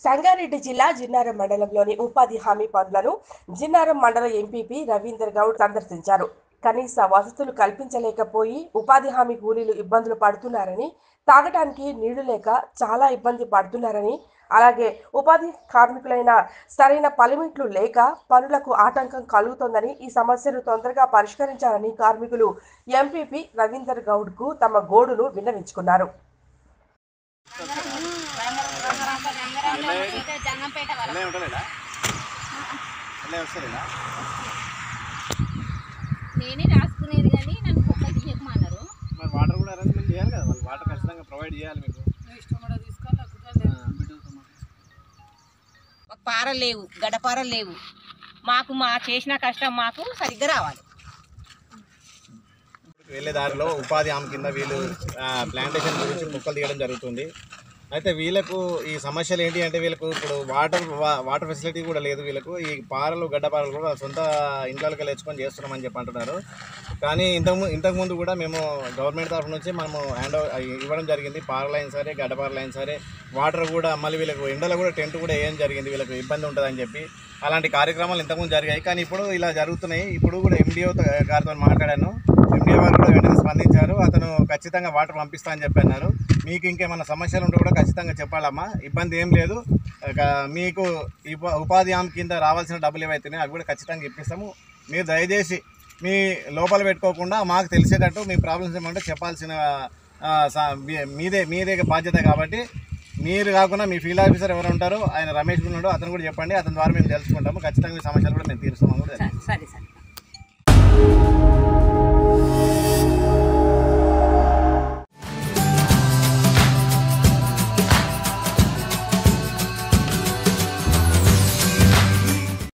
సంగారెడ్డి జిల్లా జిన్నారం మండలంలోని ఉపాధి హామీ పనులను జిన్నారం మండల ఎంపీపీ రవీందర్ గౌడ్ సందర్శించారు కనీస వసతులు కల్పించలేకపోయి ఉపాధి హామీ కూలీలు ఇబ్బందులు పడుతున్నారని తాగటానికి నీళ్లు లేక చాలా ఇబ్బంది పడుతున్నారని అలాగే ఉపాధి కార్మికులైన సరైన పనిముట్లు లేక పనులకు ఆటంకం కలుగుతోందని ఈ సమస్యను తొందరగా పరిష్కరించాలని కార్మికులు ఎంపీపీ రవీందర్ గౌడ్కు తమ గోడును విన్నవించుకున్నారు జంగంపేట వాళ్ళ అన్నయ్య ఉంటలేడా అన్నయ్య వస్తలేడా నేనే రాసుకునేది కానీ నన్ను కుక్క తీయకమన్నారు మరి వాటర్ కూడా అరేంజ్మెంట్ చేయాలి కదా వాళ్ళు వాటర్ ఖచ్చితంగా ప్రొవైడ్ చేయాలి మీకు మాకు పారలు లేవు గడపారలు లేవు మాకు మా చేసిన కష్టం మాకు సరిగ్గా రావాలి వెళ్ళే దారిలో ఉపాధి హామీ కింద వీళ్ళు ఆ, ప్లాంటేషన్ గురించి మొక్కలు తీయడం జరుగుతుంది అయితే వీళ్ళకు ఈ సమస్యలు ఏంటి అంటే వీళ్ళకు ఇప్పుడు వాటర్ వా- వాటర్ ఫెసిలిటీ కూడా లేదు వీళ్ళకు ఈ పారలు గడ్డ పారలు కూడా సొంత ఇంట్లోకి తెచ్చుకొని చేస్తున్నామని చెప్పి అంటున్నారు కానీ ఇంతకు ము- ఇంతకు ముందు కూడా మేము గవర్నమెంట్ తరఫు నుంచి మనము హ్యాండ్ ఇవ్వడం జరిగింది పారలైన సరే గడ్డ పారలైన సరే వాటర్ కూడా మళ్ళీ వీళ్ళకు ఎండలో కూడా టెంట్ కూడా వేయడం జరిగింది వీళ్ళకి ఇబ్బంది ఉంటుందని చెప్పి అలాంటి కార్యక్రమాలు ఇంతకుముందు జరిగాయి కానీ ఇప్పుడు ఇలా జరుగుతున్నాయి ఇప్పుడు కూడా ఎండిఓ గారితో మాట్లాడాను ఎండిఓ గారు కూడా వెంటనే స్పందించారు అతను ఖచ్చితంగా వాటర్ పంపిస్తా అని చెప్పి అన్నారు మీకు ఇంకేమైనా సమస్యలు ఉంటే కూడా ఖచ్చితంగా చెప్పాలమ్మా ఇబ్బంది ఏం లేదు ఇక మీకు ఉప- ఉపాధి హామీ కింద రావాల్సిన డబ్బులు ఏవైతున్నాయో అవి కూడా ఖచ్చితంగా ఇప్పిస్తాము మీరు దయచేసి మీ లోపల పెట్టుకోకుండా మాకు తెలిసేటట్టు మీ ప్రాబ్లమ్స్ ఏమంటే చెప్పాల్సిన ఆ, స- మీ- మీదే మీదే బాధ్యత కాబట్టి మీరు కాకుండా మీ ఫీల్డ్ ఆఫీసర్ ఎవరు ఉంటారో ఆయన రమేష్ ఉన్నాడు అతను కూడా చెప్పండి అతని ద్వారా మేము తెలుసుకుంటాము ఖచ్చితంగా మీ సమస్యలు కూడా మేము తీరుస్తామని కూడా తెలియజేస్తాము. సరే సరే